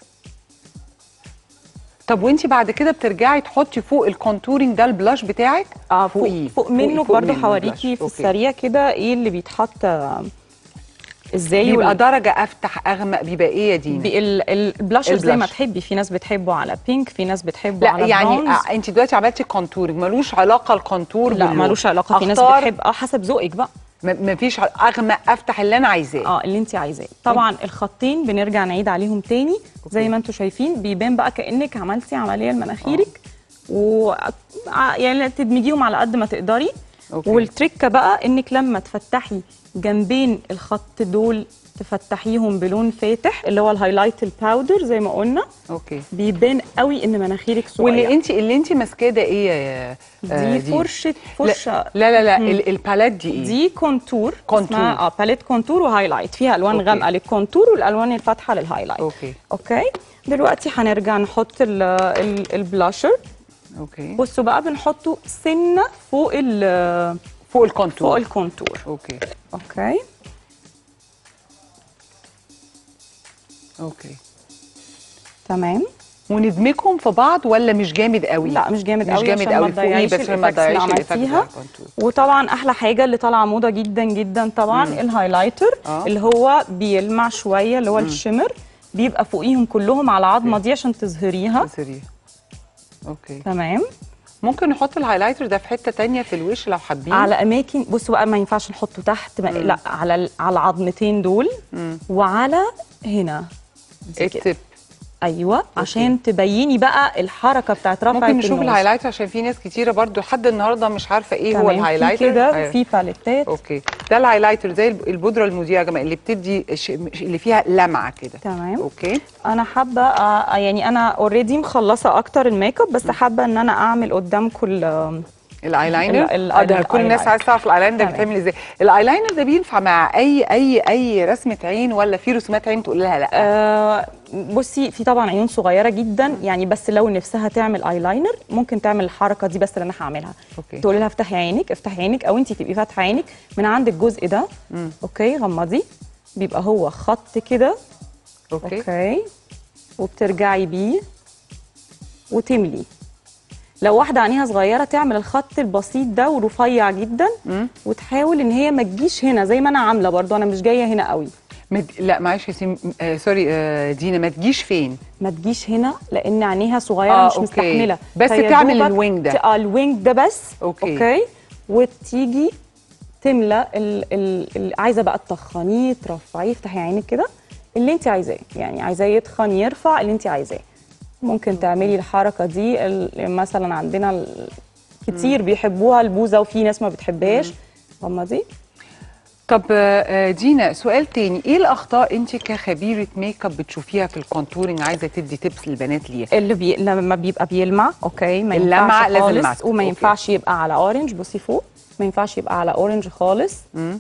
طب وانت بعد كده بترجعي تحطي فوق الكونتورنج ده البلاش بتاعك اه فوق, فوقيه. فوق منه فوق برضه منه هوريكي البلاش. في أوكي. السريع كده ايه اللي بيتحط آه، ازاي يبقى وال- درجه افتح اغمق بيبقى ايه يا دينا بي- ال- ال- البلاشر زي ما البلاش. تحبي في ناس بتحبه على بينك في ناس بتحبه لا على يعني براونز. آه انت دلوقتي عملتي كونتورنج ملوش علاقه الكونتور لا باللون. ملوش علاقه في ناس أختار بتحب اه حسب ذوقك بقى م- مفيش اغمق افتح اللي انا عايزاه اه اللي انت عايزاه طبعا الخطين بنرجع نعيد عليهم تاني زي ما انتم شايفين بيبان بقى كانك عملتي عمليه لمناخيرك و ع- يعني تدمجيهم على قد ما تقدري أوكي. والتركه بقى انك لما تفتحي جنبين الخط دول تفتحيهم بلون فاتح اللي هو الهايلايت الباودر زي ما قلنا اوكي بيبان قوي ان مناخيرك صغيره واللي انت اللي انت ماسكاه ده ايه يا آه، دي فرشه لا فرشه لا لا, لا ال- البالات دي ايه دي كونتور كونتور. اسمها اه باليت كونتور وهايلايت فيها الوان أوكي. غامقه للكونتور والالوان الفاتحه للهايلايت اوكي اوكي دلوقتي هنرجع نحط ال ال البلاشر اوكي بصوا بقى بنحطه سنه فوق ال فوق الكونتور فوق الكونتور اوكي اوكي اوكي تمام وندمجهم في بعض ولا مش جامد قوي لا مش جامد مش قوي جامد عشان قوي ما فوقيه تضيعيش بس عشان ما الإفكتس اللي تضيعيش الايفكت بتاع عملتيها. الكونتور وطبعا احلى حاجه اللي طالعه موضه جدا جدا طبعا الهايلايتر آه. اللي هو بيلمع شويه اللي هو الشمر بيبقى فوقيهم كلهم على العظمه دي عشان تظهريها سريع اوكي تمام ممكن نحط الهايلايتر ده في حته تانية في الوش لو حابين على اماكن بصوا بقى ما ينفعش نحطه تحت ما لا على ال- على العظمتين دول مم. وعلى هنا دي كده. التب ايوه عشان تبيني بقى الحركه بتاعت رفع ممكن نشوف النوز. الهايلايتر عشان في ناس كتيره برضو لحد النهارده مش عارفه ايه هو تمام. في الهايلايتر كده أيوة. في باليتات اوكي ده الهايلايتر زي الب- البودره المذيعه يا جماعه اللي بتدي ش... اللي فيها لمعه كده تمام اوكي انا حابه آه، يعني انا اوريدي مخلصه اكتر الميك اب بس حابه ان انا اعمل قدامكم ال- الايلاينر ال- ال- اه ده كل الناس الأيلاينر. عايزه تعرف الايلاينر ده تمام. بيتعمل ازاي الايلاينر ده بينفع مع اي اي اي رسمه عين ولا في رسومات عين تقول لها لا آه، بصي في طبعا عيون صغيره جدا يعني بس لو نفسها تعمل ايلاينر ممكن تعمل الحركه دي بس اللي انا هعملها اوكي تقولي لها افتحي عينك افتحي عينك او انت تبقي فاتحه عينك من عند الجزء ده مم. اوكي غمضي بيبقى هو خط كده اوكي اوكي وبترجعي بيه وتملي لو واحده عينيها صغيره تعمل الخط البسيط ده ورفيع جدا مم. وتحاول ان هي ما تجيش هنا زي ما انا عامله برضو انا مش جايه هنا قوي مد... لا معلش يا سيم آه سوري آه دينا ما تجيش فين ما تجيش هنا لان عينيها صغيره آه، مش أوكي. مستحمله بس فيا تعمل دوبك الوينج ده. ت- اه الوينج ده بس أوكي. اوكي وتيجي تملى ال ال ال عايزه بقى تخنيه ترفعيه افتحي عينك كده اللي انت عايزاه يعني عايزاه يتخن يرفع اللي انت عايزاه ممكن تعملي الحركه دي ال- مثلا عندنا ال- كتير بيحبوها البوزه وفي ناس ما بتحبهاش غمضي طب آه، آه، دينا سؤال تاني ايه الاخطاء انت كخبيره ميك اب بتشوفيها في الكونتورنج عايزه تدي تيبس للبنات ليها اللي بي... لما بيبقى بيلمع اوكي ما اللمعة ينفعش لازم خالص ماسك، وما أوكي. ينفعش يبقى على اورنج بصي فوق ما ينفعش يبقى على اورنج خالص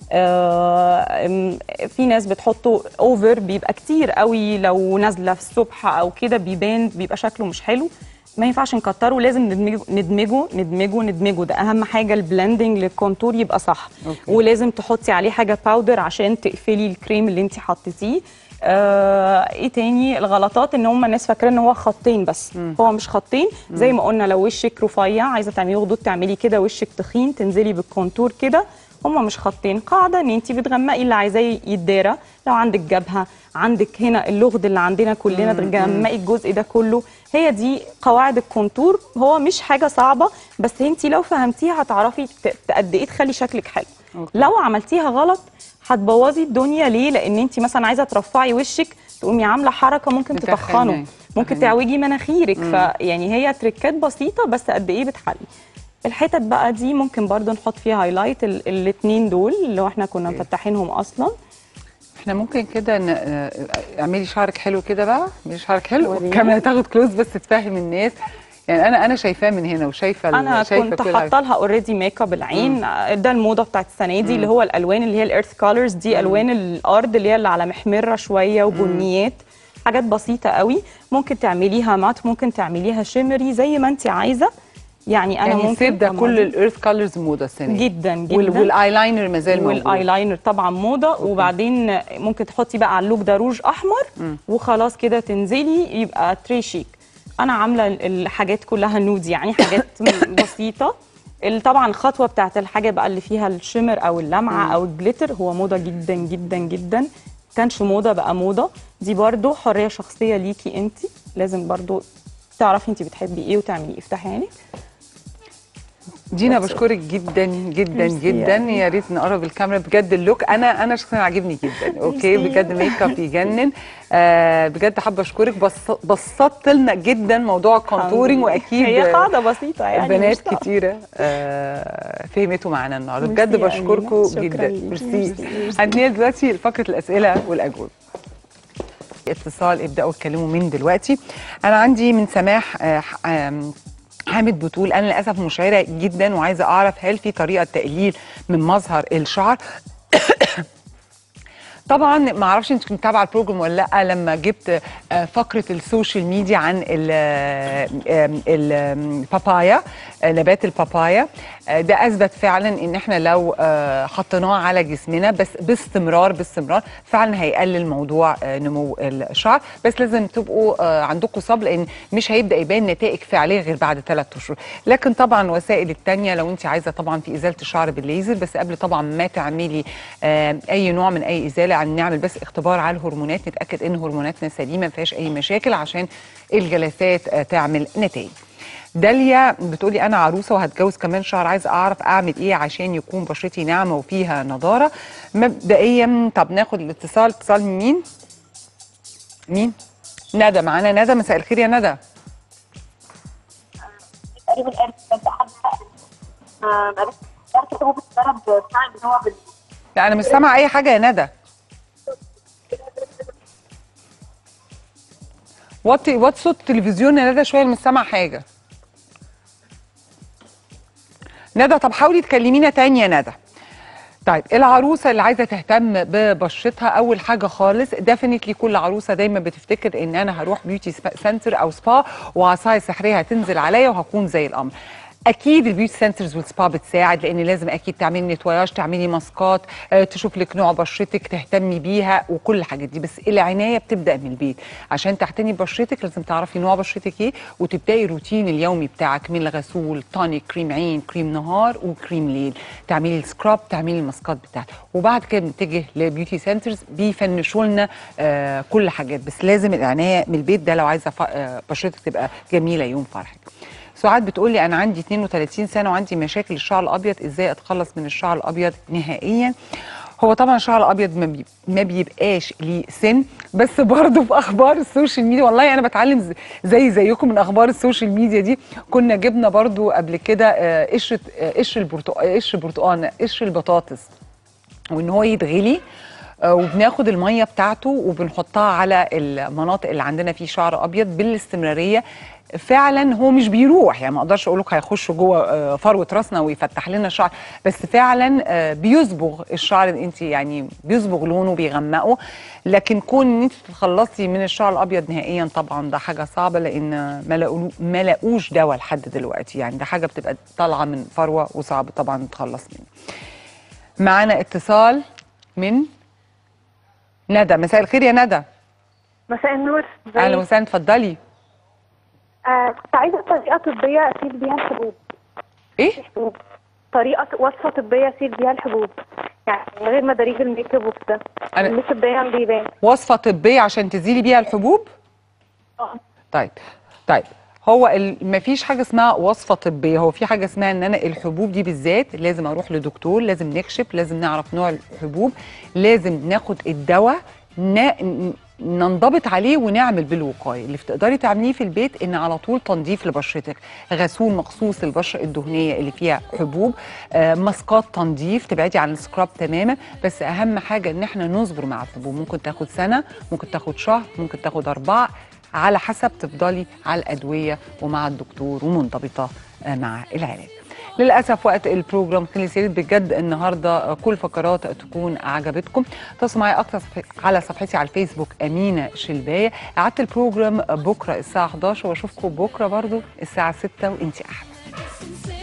آه أم، في ناس بتحطه اوفر بيبقى كتير قوي لو نازله في الصبح او كده بيبان بيبقى شكله مش حلو ما ينفعش نكتره لازم ندمجه ندمجه ندمجه ندمجه ده اهم حاجه البلندنج للكونتور يبقى صح أوكي. ولازم تحطي عليه حاجه باودر عشان تقفلي الكريم اللي انت حطيتيه آه ايه تاني الغلطات ان هم الناس فاكرين ان هو خطين بس مم. هو مش خطين زي ما قلنا لو وشك رفيع عايزه تعملي خدود تعملي كده وشك تخين تنزلي بالكونتور كده هم مش خطين قاعده ان انت بتغمقي اللي عايزاه يتدارى لو عندك جبهه عندك هنا اللغد اللي عندنا كلنا تغمقي الجزء ده كله هي دي قواعد الكونتور هو مش حاجه صعبه بس انت لو فهمتيها هتعرفي ت- قد ايه تخلي شكلك حلو أوكي. لو عملتيها غلط هتبوظي الدنيا ليه لان انت مثلا عايزه ترفعي وشك تقومي عامله حركه ممكن بتخني. تتخنه ممكن تخني. تعوجي مناخيرك فيعني هي تريكات بسيطه بس قد ايه بتحلي الحتت بقى دي ممكن برضو نحط فيها هايلايت الاثنين دول اللي هو احنا كنا أوكي. مفتحينهم اصلا احنا ممكن كده ن... آه، اعملي شعرك حلو كده بقى اعملي شعرك حلو وريني. الكاميرا تاخد كلوز بس تفهم الناس يعني انا انا شايفاه من هنا وشايفه ال- انا شايفه كنت كل حاطه لها اوريدي ميك اب العين ده الموضه بتاعت السنه دي اللي هو الالوان اللي هي الارث كولرز دي الوان الارض اللي هي اللي على محمره شويه وبنيات حاجات بسيطه قوي ممكن تعمليها مات ممكن تعمليها شيمري زي ما انت عايزه يعني انا يعني ممكن الصيف ده كمان- كل الايرث كولرز موضه السنه دي. جدا جدا وال... والايلاينر ما زال موجود والايلاينر طبعا موضه وبعدين ممكن تحطي بقى على اللوك ده روج احمر وخلاص كده تنزلي يبقى تري شيك انا عامله الحاجات كلها نود يعني حاجات بسيطه ال- طبعا الخطوه بتاعت الحاجه بقى اللي فيها الشمر او اللمعه او الجليتر هو موضه جدا جدا جدا كانش موضه بقى موضه دي برضو حريه شخصيه ليكي انت لازم برضو تعرفي انت بتحبي ايه وتعملي ايه افتحي عينك دينا That's it. بشكرك جدا جدا ميرسي جدا يعني. يا ريت نقرب الكاميرا بجد اللوك انا انا شخصيا عاجبني جدا اوكي ميرسي. بجد ميك اب يجنن آه بجد حابه اشكرك بس بسطت لنا جدا موضوع الكونتورنج واكيد هي قاعده بسيطه يعني بنات مش صعبة. كتيره آه فهمتوا معانا النهارده ميرسي بجد يا بشكركم أمينة. شكراً جدا ليكي. ميرسي ميرسي. ميرسي. هننقل دلوقتي لفقره الاسئله والاجوبه اتصال ابداوا اتكلموا من دلوقتي انا عندي من سماح آه، ح- آم، حامد بتقول انا للاسف مشعره جدا وعايزه اعرف هل في طريقه تقليل من مظهر الشعر طبعا ما اعرفش انت كنت متابعه البروجرام ولا لا لما جبت آه، فقره السوشيال ميديا عن ال- آم، البابايا آه، نبات البابايا آه، ده اثبت فعلا ان احنا لو آه، حطيناه على جسمنا بس باستمرار باستمرار فعلا هيقلل موضوع آه، نمو الشعر بس لازم تبقوا آه، عندكم صبر لان مش هيبدا يبان نتائج فعليه غير بعد ثلاث اشهر لكن طبعا الوسائل التانية لو انت عايزه طبعا في ازاله الشعر بالليزر بس قبل طبعا ما تعملي آه، اي نوع من اي ازاله عن نعمل بس اختبار على الهرمونات نتاكد ان هرموناتنا سليمه ما فيهاش اي مشاكل عشان الجلسات آه، تعمل نتائج داليا بتقولي انا عروسه وهتجوز كمان شهر عايزه اعرف اعمل ايه عشان يكون بشرتي ناعمه وفيها نضاره مبدئيا طب ناخد الاتصال اتصال من مين مين ندى معانا ندى مساء الخير يا ندى تقريبا قرد بس حد قرد قرد هو بيتضرب بتاع ان هو بال لا انا مش سامعه اي حاجه يا ندى وطي وطي صوت التلفزيون يا ندى شويه مش سامعه حاجه ندى طب حاولي تكلمينا تاني يا ندى طيب العروسه اللي عايزه تهتم ببشرتها اول حاجه خالص ديفينتلي كل عروسه دايما بتفتكر ان انا هروح بيوتي سنتر او سبا وعصايه سحريه هتنزل عليا وهكون زي القمر اكيد البيوتي سنترز والسبا بتساعد لان لازم اكيد تعملي نتواياج تعملي ماسكات آه، تشوف لك نوع بشرتك تهتمي بيها وكل الحاجات دي بس العنايه بتبدا من البيت عشان تهتمي ببشرتك لازم تعرفي نوع بشرتك ايه وتبداي الروتين اليومي بتاعك من الغسول تونيك كريم عين كريم نهار وكريم ليل تعملي السكراب تعملي الماسكات بتاعتك وبعد كده بنتجه لبيوتي سنترز بيفنشوا لنا آه كل حاجات بس لازم العنايه من البيت ده لو عايزه ف- آه بشرتك تبقى جميله يوم فرحك سعاد بتقولي انا عندي 32 سنه وعندي مشاكل الشعر الابيض ازاي اتخلص من الشعر الابيض نهائيا هو طبعا الشعر الابيض ما, بي... ما بيبقاش ليه سن بس برضه في اخبار السوشيال ميديا والله انا بتعلم ز- زي زيكم من اخبار السوشيال ميديا دي كنا جبنا برضه قبل كده آه، قشره آه، قشر البرتقال قشر البرتقال قشر البطاطس وان هو يتغلي آه، وبناخد الميه بتاعته وبنحطها على المناطق اللي عندنا فيه شعر ابيض بالاستمراريه فعلا هو مش بيروح يعني ما اقدرش اقول لك هيخش جوه آه، فروه راسنا ويفتح لنا الشعر بس فعلا آه، بيصبغ الشعر انت يعني بيصبغ لونه بيغمقه لكن كون ان انت تتخلصي من الشعر الابيض نهائيا طبعا ده حاجه صعبه لان ما لقولو- ما لاقوش دواء لحد دلوقتي يعني ده حاجه بتبقى طالعه من فروه وصعب طبعا نتخلص منها معانا اتصال من ندى مساء الخير يا ندى مساء النور ازيك؟ اهلا وسهلا اتفضلي آه كنت عايزه طريقه طبيه اسيل بيها الحبوب ايه حبوب. طريقه وصفه طبيه اسيل بيها الحبوب يعني من غير مداريج الميك اب وكده أنا- الميك اب دايما بيبان وصفه طبيه عشان تزيلي بيها الحبوب اه طيب طيب هو ال- مفيش حاجه اسمها وصفه طبيه هو في حاجه اسمها ان انا الحبوب دي بالذات لازم اروح لدكتور لازم نكشف لازم نعرف نوع الحبوب لازم ناخد الدواء ن- ن- ننضبط عليه ونعمل بالوقايه اللي تقدري تعمليه في البيت ان على طول تنظيف لبشرتك غسول مخصوص للبشره الدهنيه اللي فيها حبوب آه ماسكات تنظيف تبعدي عن السكراب تماما بس اهم حاجه ان احنا نصبر مع الحبوب ممكن تاخد سنه ممكن تاخد شهر ممكن تاخد اربعه على حسب تفضلي على الادويه ومع الدكتور ومنضبطه آه، مع العلاج للاسف وقت البروجرام خلص يا ريت بجد النهارده آه، كل فقرات تكون عجبتكم تواصلوا معايا اكتر صف- على صفحتي على الفيسبوك امينه شلبايه اعاده البروجرام بكره الساعه 11 واشوفكم بكره برضو الساعه 6 وانتي احلى Since